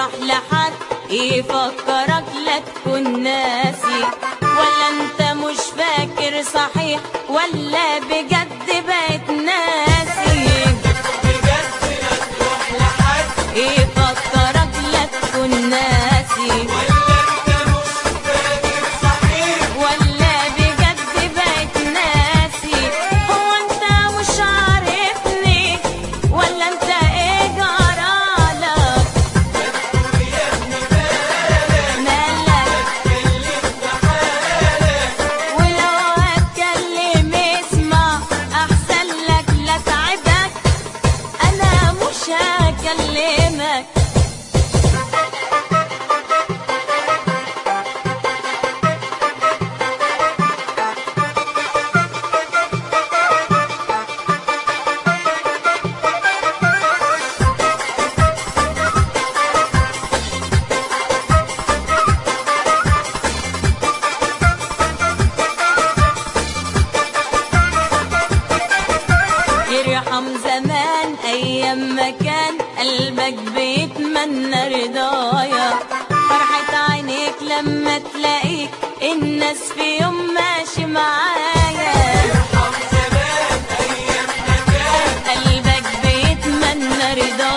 تروح لحد يفكرك لا تكون ناسي ولا انت مش فاكر صحيح ولا بجد بقيت ناسي يفكرك لا تكون ناسي ولا بجد بقيت ناسي هو انت مش عارفني ولا انت ايه جرالك مالك ولو هتكلم اسمع احسن لك لا تعبك انا مش هكلمك يرحم زمان ايام ما كان قلبك بيتمنى رضايا فرحة عينيك لما تلاقيك الناس في يوم ماشي معايا قلبك بيتمنى رضايا